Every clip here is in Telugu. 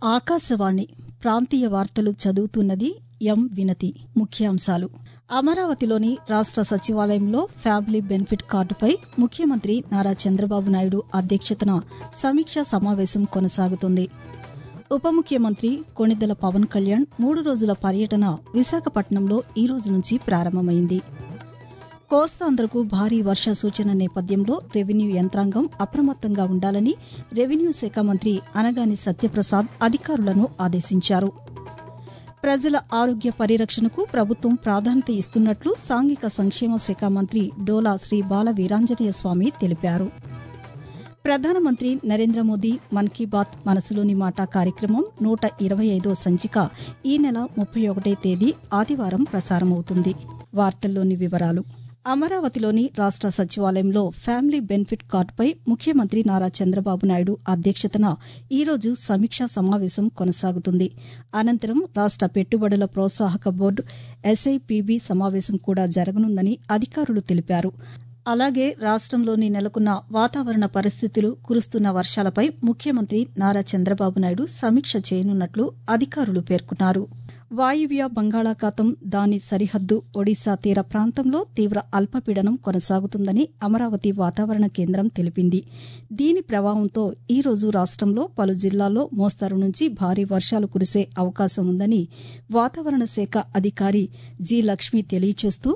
ఆకాశవాణి ప్రాంతీయ వార్తలు చదువుతున్నది ఎం వినతి ముఖ్యాంశాలు అమరావతిలోని రాష్ట సచివాలయంలో ఫ్యామిలీ బెనిఫిట్ కార్డుపై ముఖ్యమంత్రి నారా చంద్రబాబు నాయుడు అధ్యక్షతన సమీక్షా సమావేశం కొనసాగుతుంది ఉప ముఖ్యమంత్రి కొణిదెల పవన్ కళ్యాణ్ మూడు రోజుల పర్యటన విశాఖపట్నంలో ఈ రోజు నుంచి ప్రారంభమైంది కోస్తాంధ్రకు భారీ వర్ష సూచన నేపథ్యంలో రెవెన్యూ యంత్రాంగం అప్రమత్తంగా ఉండాలని రెవెన్యూ శాఖ మంత్రి అనగాని సత్యప్రసాద్ అధికారులను ఆదేశించారు ప్రజల ఆరోగ్య పరిరక్షణకు ప్రభుత్వం ప్రాధాన్యత ఇస్తున్నట్లు సాంఘిక సంక్షేమ శాఖ మంత్రి డోలా శ్రీ బాల వీరాంజనేయ స్వామి తెలిపారు ప్రధానమంత్రి నరేంద్ర మోదీ మన్ కీ బాత్ మనసులోని మాట కార్యక్రమం నూట ఇరవై ఐదో సంచిక ఈ నెల ముప్పై ఒకటే తేదీ ఆదివారం ప్రసారమవుతుంది వార్తల్లోని వివరాలు అమరావతిలోని రాష్ట సచివాలయంలో ఫ్యామిలీ బెనిఫిట్ కార్డుపై ముఖ్యమంత్రి నారా చంద్రబాబు నాయుడు అధ్యక్షతన ఈరోజు సమీక్షా సమావేశం కొనసాగుతుంది అనంతరం రాష్ట పెట్టుబడుల ప్రోత్సాహక బోర్డు ఎస్ఐపిబి సమావేశం కూడా జరగనుందని అధికారులు తెలిపారు అలాగే రాష్టంలోని నెలకొన్న వాతావరణ పరిస్థితులు కురుస్తున్న వర్షాలపై ముఖ్యమంత్రి నారా చంద్రబాబు నాయుడు సమీక్ష చేయనున్నట్లు అధికారులు పేర్కొన్నారు వాయువ్య బంగాళాఖాతం దాని సరిహద్దు ఒడిశా తీర ప్రాంతంలో తీవ్ర అల్పపీడనం కొనసాగుతుందని అమరావతి వాతావరణ కేంద్రం తెలిపింది దీని ప్రభావంతో ఈ రోజు రాష్టంలో పలు జిల్లాల్లో మోస్తారు నుంచి భారీ వర్షాలు కురిసే అవకాశం ఉందని వాతావరణ శాఖ అధికారి జి లక్ష్మి తెలియచేస్తూ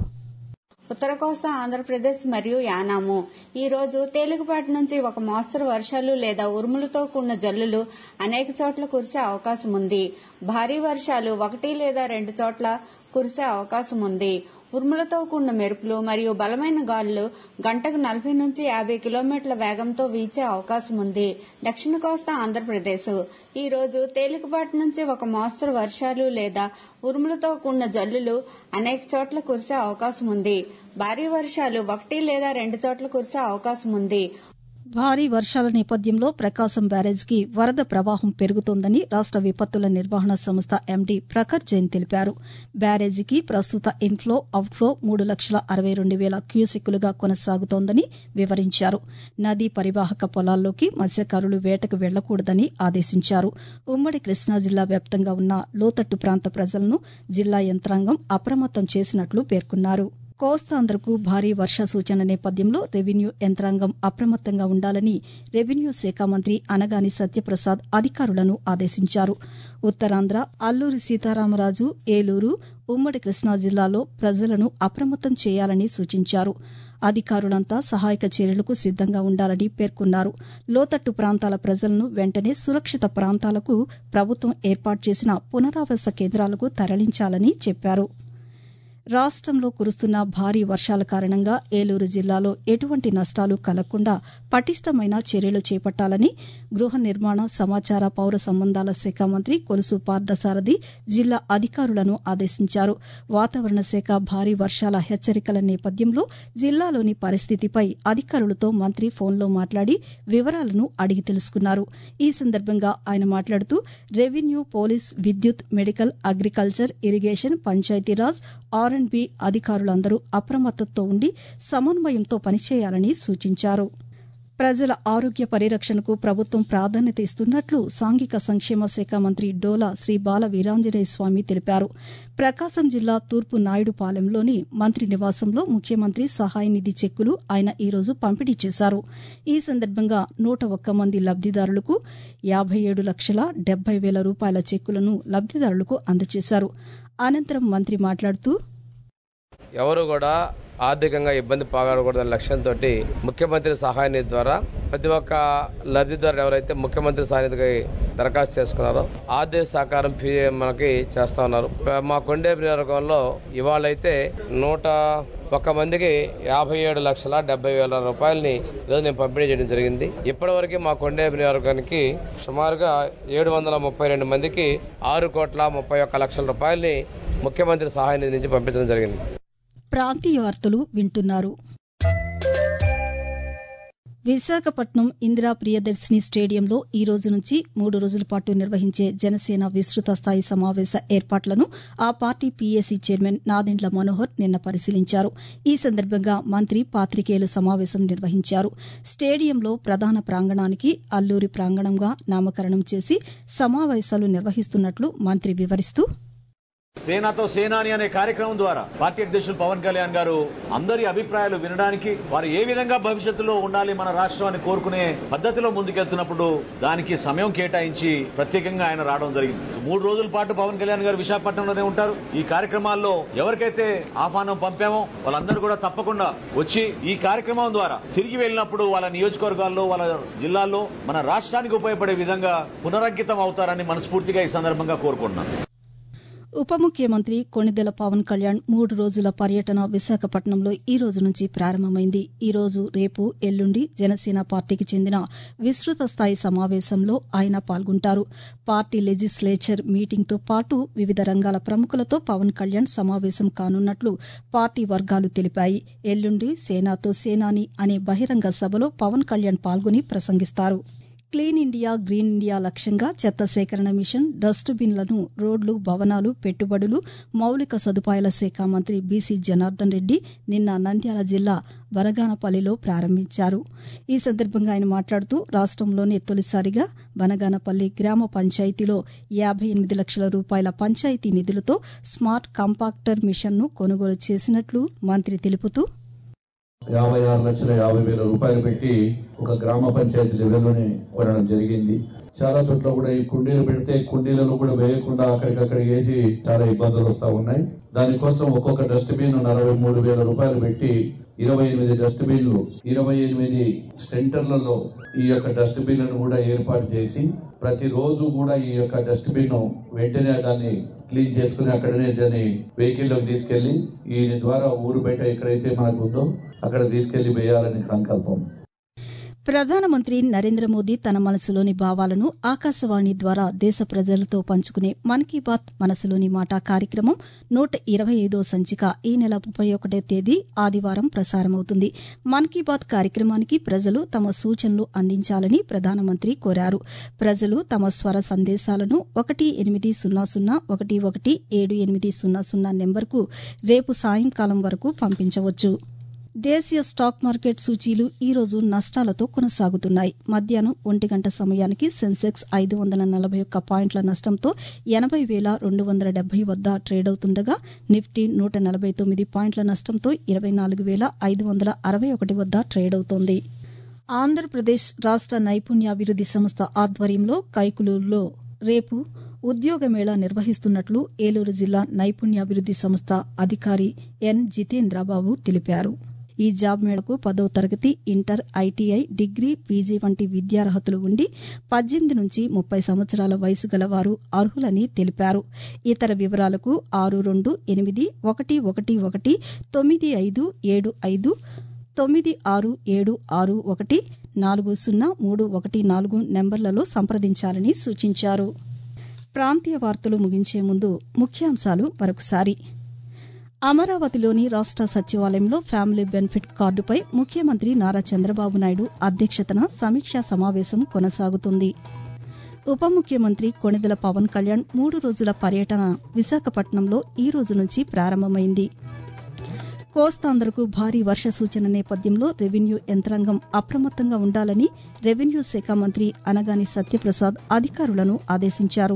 ఉత్తర కోస్తా ఆంధ్రప్రదేశ్ మరియు యానాము ఈ రోజు తేలికపాటి నుంచి ఒక మోస్తరు వర్షాలు లేదా ఉరుములతో కూడిన జల్లులు అనేక చోట్ల కురిసే అవకాశం ఉంది భారీ వర్షాలు ఒకటి లేదా రెండు చోట్ల కురిసే అవకాశం ఉంది ఉరుములతో కూడిన మెరుపులు మరియు బలమైన గాలులు గంటకు నలభై నుంచి యాభై కిలోమీటర్ల వేగంతో వీచే అవకాశం ఉంది దక్షిణ కోస్తా ఆంధ్రప్రదేశ్ ఈ రోజు తేలికపాటి నుంచి ఒక మోస్తరు వర్షాలు లేదా ఉరుములతో కూడిన జల్లులు అనేక చోట్ల కురిసే అవకాశం ఉంది భారీ వర్షాలు ఒకటి లేదా రెండు చోట్ల కురిసే అవకాశం ఉంది భారీ వర్షాల నేపథ్యంలో ప్రకాశం బ్యారేజ్కి వరద ప్రవాహం పెరుగుతోందని రాష్ట విపత్తుల నిర్వహణ సంస్థ ఎండీ ప్రఖర్ జైన్ తెలిపారు బ్యారేజీకి ప్రస్తుత ఇన్ఫ్లో అవుట్ఫ్లో మూడు లక్షల అరవై రెండు వేల క్యూసెక్కులుగా కొనసాగుతోందని వివరించారు నదీ పరివాహక పొలాల్లోకి మత్స్యకారులు వేటకు వెళ్లకూడదని ఆదేశించారు ఉమ్మడి కృష్ణా జిల్లా వ్యాప్తంగా ఉన్న లోతట్టు ప్రాంత ప్రజలను జిల్లా యంత్రాంగం అప్రమత్తం చేసినట్లు పేర్కొన్నారు కోస్తాంధ్రకు భారీ వర్ష సూచన నేపథ్యంలో రెవెన్యూ యంత్రాంగం అప్రమత్తంగా ఉండాలని రెవెన్యూ శాఖ మంత్రి అనగాని సత్యప్రసాద్ అధికారులను ఆదేశించారు ఉత్తరాంధ్ర అల్లూరి సీతారామరాజు ఏలూరు ఉమ్మడి కృష్ణా జిల్లాలో ప్రజలను అప్రమత్తం చేయాలని సూచించారు అధికారులంతా సహాయక చర్యలకు సిద్దంగా ఉండాలని పేర్కొన్నారు లోతట్టు ప్రాంతాల ప్రజలను వెంటనే సురక్షిత ప్రాంతాలకు ప్రభుత్వం ఏర్పాటు చేసిన పునరావాస కేంద్రాలకు తరలించాలని చెప్పారు రాష్టంలో కురుస్తున్న భారీ వర్షాల కారణంగా ఏలూరు జిల్లాలో ఎటువంటి నష్టాలు కలగకుండా పటిష్టమైన చర్యలు చేపట్టాలని గృహ నిర్మాణ సమాచార పౌర సంబంధాల శాఖ మంత్రి కొలుసు పార్థసారథి జిల్లా అధికారులను ఆదేశించారు వాతావరణ శాఖ భారీ వర్షాల హెచ్చరికల నేపథ్యంలో జిల్లాలోని పరిస్థితిపై అధికారులతో మంత్రి ఫోన్లో మాట్లాడి వివరాలను అడిగి తెలుసుకున్నారు ఈ సందర్భంగా ఆయన మాట్లాడుతూ రెవెన్యూ పోలీస్ విద్యుత్ medical agriculture irrigation Panchayati Raj R and B అధికారులందరూ అప్రమత్తతో ఉండి సమన్వయంతో పనిచేయాలని సూచించారు ప్రజల ఆరోగ్య పరిరక్షణకు ప్రభుత్వం ప్రాధాన్యత ఇస్తున్నట్లు సాంఘిక సంక్షేమ శాఖ మంత్రి డోలా శ్రీ బాల వీరాంజనేయ స్వామి తెలిపారు ప్రకాశం జిల్లా తూర్పు నాయుడుపాలెంలోని మంత్రి నివాసంలో ముఖ్యమంత్రి సహాయ నిధి చెక్కులు ఆయన ఈరోజు పంపిణీ చేశారు ఈ సందర్భంగా నూట ఒక్క మంది లబ్దిదారులకు యాభై ఏడు లక్షల డెబ్బై వేల రూపాయల చెక్కులను లబ్దిదారులకు అందజేశారు అనంతరం మంత్రి మాట్లాడుతూ ఎవరు కూడా ఆర్థికంగా ఇబ్బంది పాగకూడదనే లక్ష్యంతో ముఖ్యమంత్రి సహాయ నిధి ద్వారా ప్రతి ఒక్క లబ్ధిదారుడు ఎవరైతే ముఖ్యమంత్రి సహాయ నిధికి దరఖాస్తు చేసుకున్నారో ఆర్థిక సహకారం ఫీ మనకి చేస్తా ఉన్నారు మా కొండే నియోజకవర్గంలో ఇవాళ అయితే నూట ఒక్క మందికి యాభై ఏడు లక్షల డెబ్బై వేల రూపాయలని ఈరోజు నేను పంపిణీ చేయడం జరిగింది ఇప్పటివరకు మా కొండే నియోజకవర్గానికి సుమారుగా ఏడు వందల ముప్పై రెండు మందికి ఆరు కోట్ల ముప్పై ఒక్క లక్షల రూపాయలని ముఖ్యమంత్రి సహాయ నిధి నుంచి పంపించడం జరిగింది ప్రాంతీయ వార్తలు వింటున్నారు విశాఖపట్నం ఇందిరా ప్రియదర్శిని స్టేడియంలో ఈ రోజు నుంచి మూడు రోజుల పాటు నిర్వహించే జనసేన విస్తృత స్థాయి సమావేశ ఏర్పాట్లను ఆ party PAC chairman Nadendla Manohar నిన్న పరిశీలించారు ఈ సందర్భంగా మంత్రి పాతికేయుల సమావేశం నిర్వహించారు స్టేడియంలో ప్రధాన ప్రాంగణానికి అల్లూరి ప్రాంగణంగా నామకరణం చేసి సమావేశాలు నిర్వహిస్తున్నట్లు మంత్రి వివరిస్తూ సేనాతో సేనాని అనే కార్యక్రమం ద్వారా పార్టీ అధ్యక్షులు పవన్ కళ్యాణ్ గారు అందరి అభిప్రాయాలు వినడానికి వారు ఏ విధంగా భవిష్యత్తులో ఉండాలి మన రాష్ట్రాన్ని కోరుకునే పద్ధతిలో ముందుకెళ్తున్నప్పుడు దానికి సమయం కేటాయించి ప్రత్యేకంగా ఆయన రావడం జరిగింది మూడు రోజుల పాటు పవన్ కళ్యాణ్ గారు విశాఖపట్నంలోనే ఉంటారు ఈ కార్యక్రమాల్లో ఎవరికైతే ఆహ్వానం పంపామో వాళ్ళందరూ కూడా తప్పకుండా వచ్చి ఈ కార్యక్రమం ద్వారా తిరిగి వెళ్ళినప్పుడు వాళ్ళ నియోజకవర్గాల్లో వాళ్ళ జిల్లాల్లో మన రాష్ట్రానికి ఉపయోగపడే విధంగా పునరంకితం అవుతారని మనస్ఫూర్తిగా ఈ సందర్భంగా కోరుకుంటున్నాను ఉప ముఖ్యమంత్రి కొణిదెల పవన్ కళ్యాణ్ మూడు రోజుల పర్యటన విశాఖపట్నంలో ఈ రోజు నుంచి ప్రారంభమైంది ఈ రోజు రేపు ఎల్లుండి జనసేన పార్టీకి చెందిన విస్తృత స్థాయి సమావేశంలో ఆయన పాల్గొంటారు పార్టీ లెజిస్లేచర్ మీటింగ్తో పాటు వివిధ రంగాల ప్రముఖులతో పవన్ కళ్యాణ్ సమావేశం కానున్నట్లు పార్టీ వర్గాలు తెలిపాయి ఎల్లుండి సేనాతో సేనాని అనే బహిరంగ సభలో పవన్ కళ్యాణ్ పాల్గొని ప్రసంగిస్తారు క్లీన్ ఇండియా గ్రీన్ ఇండియా లక్ష్యంగా చెత్త సేకరణ మిషన్ డస్ట్ బిన్లను రోడ్లు భవనాలు పెట్టుబడులు మౌలిక సదుపాయాల శాఖ మంత్రి బీసీ జనార్దన్ రెడ్డి నిన్న నంద్యాల జిల్లా బనగానపల్లిలో ప్రారంభించారు ఈ సందర్భంగా ఆయన మాట్లాడుతూ రాష్ట్రంలోనే తొలిసారిగా బనగానపల్లి గ్రామ పంచాయతీలో యాభై ఎనిమిది లక్షల రూపాయల పంచాయతీ నిధులతో స్మార్ట్ కాంపాక్టర్ మిషన్ను కొనుగోలు చేసినట్లు మంత్రి తెలుపుతూ యాభై ఆరు లక్షల యాభై వేల రూపాయలు పెట్టి ఒక గ్రామ పంచాయతీ లెవెల్లోనే కొనడం జరిగింది చాలా చోట్ల కూడా ఈ కుండీలు పెడితే కుండీలలో కూడా వేయకుండా అక్కడికక్కడ వేసి చాలా ఇబ్బందులు వస్తా ఉన్నాయి దానికోసం ఒక్కొక్క డస్ట్ బిన్ నలభై మూడు వేల రూపాయలు పెట్టి ఇరవై ఎనిమిది డస్ట్ బిన్లు ఇరవై ఎనిమిది సెంటర్లలో ఈ యొక్క డస్ట్ బిన్లను కూడా ఏర్పాటు చేసి ప్రతిరోజు కూడా ఈ యొక్క డస్ట్ బిన్ వెంటనే దాన్ని క్లీన్ చేసుకుని అక్కడనే దాన్ని వెహికల్లోకి తీసుకెళ్లి ఈ ద్వారా ఊరు బయట ఎక్కడైతే మనకు ఉందో అక్కడ తీసుకెళ్లి వేయాలని సంకల్పం ప్రధానమంత్రి నరేంద్ర మోదీ తన మనసులోని భావాలను ఆకాశవాణి ద్వారా దేశ ప్రజలతో పంచుకునే మన్ కీ బాత్ మనసులోని మాట కార్యక్రమం నూట ఇరవై ఐదో సంచిక ఈ నెల ముప్పై ఒకటో తేదీ ఆదివారం ప్రసారమవుతుంది మన్ కీ బాత్ కార్యక్రమానికి ప్రజలు తమ సూచనలు అందించాలని ప్రధానమంత్రి కోరారు ప్రజలు తమ స్వర సందేశాలను ఒకటి ఎనిమిది సున్నా సున్నా ఒకటి ఒకటి ఏడు ఎనిమిది సున్నా సున్నా నెంబర్కు రేపు సాయంకాలం వరకు పంపించవచ్చు దేశీయ స్టాక్ మార్కెట్ సూచీలు ఈ రోజు నష్టాలతో కొనసాగుతున్నాయి మధ్యాహ్నం ఒంటి గంట సమయానికి సెన్సెక్స్ ఐదు వందల నలభై ఒక్క పాయింట్ల నష్టంతో ఎనభై వేల రెండు వందల డెబ్బై వద్ద ట్రేడ్ అవుతుండగా నిఫ్టీ నూట నలభై తొమ్మిది పాయింట్ల నష్టంతో ఇరవై నాలుగు వేల ఐదు వందల అరవై ఒకటి వద్ద ట్రేడ్ అవుతోంది ఆంధ్రప్రదేశ్ రాష్ట నైపుణ్యాభివృద్ది సంస్థ ఆధ్వర్యంలో కైకులూరులో రేపు ఉద్యోగ మేళా నిర్వహిస్తున్నట్లు ఏలూరు జిల్లా నైపుణ్యాభివృద్ది సంస్థ అధికారి ఎన్ జితేంద్రబాబు తెలిపారు ఈ జాబ్ మేళకు పదో తరగతి ఇంటర్ ఐటీఐ డిగ్రీ పీజీ వంటి విద్యార్హతలు ఉండి పద్దెనిమిది నుంచి ముప్పై సంవత్సరాల వయసు గలవారు అర్హులని తెలిపారు ఇతర వివరాలకు ఆరు రెండు ఎనిమిది ఒకటి ఒకటి ఒకటి తొమ్మిది ఐదు ఏడు ఐదు తొమ్మిది ఆరు ఏడు ఆరు ఒకటి నాలుగు సున్నా మూడు ఒకటి నాలుగు నెంబర్లలో సంప్రదించాలని సూచించారు ప్రాంతీయ వార్తలు ముగించే ముందు ముఖ్యాంశాలు మరొకసారి అమరావతిలోని రాష్ట సచివాలయంలో ఫ్యామిలీ బెనిఫిట్ కార్డుపై ముఖ్యమంత్రి నారా చంద్రబాబు నాయుడు అధ్యక్షతన సమీక్షా సమావేశం కొనసాగుతుంది ఉప ముఖ్యమంత్రి కొణిదెల పవన్ కళ్యాణ్ మూడు రోజుల పర్యటన విశాఖపట్నంలో ఈ రోజు నుంచి ప్రారంభమైంది కోస్తాంధ్రకు భారీ వర్ష సూచన నేపథ్యంలో రెవెన్యూ యంత్రాంగం అప్రమత్తంగా ఉండాలని రెవెన్యూ శాఖ మంత్రి అనగాని సత్యప్రసాద్ అధికారులను ఆదేశించారు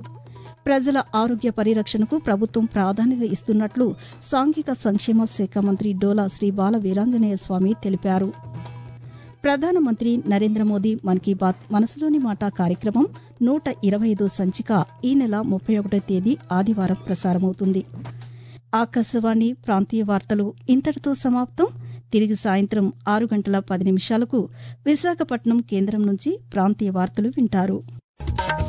ప్రజల ఆరోగ్య పరిరక్షణకు ప్రభుత్వం ప్రాధాన్యత ఇస్తున్నట్లు సాంఘిక సంక్షేమ శాఖ మంత్రి డోలా శ్రీ బాల వీరాంజనేయ స్వామి తెలిపారు ప్రధానమంత్రి నరేంద్ర మోదీ మన్ కీ బాత్ మనసులోని మాట కార్యక్రమం నూట ఇరవై ఐదో సంచిక ఈ నెల ముప్పై ఒకటో తేదీ ఆదివారం ప్రసారమవుతుంది ఆకాశవాణి ప్రాంతీయ వార్తలు ఇంతటితో సమాప్తం తిరిగి సాయంత్రం ఆరు గంటల పది నిమిషాలకు విశాఖపట్నం కేంద్రం నుంచి ప్రాంతీయ వార్తలు వింటారు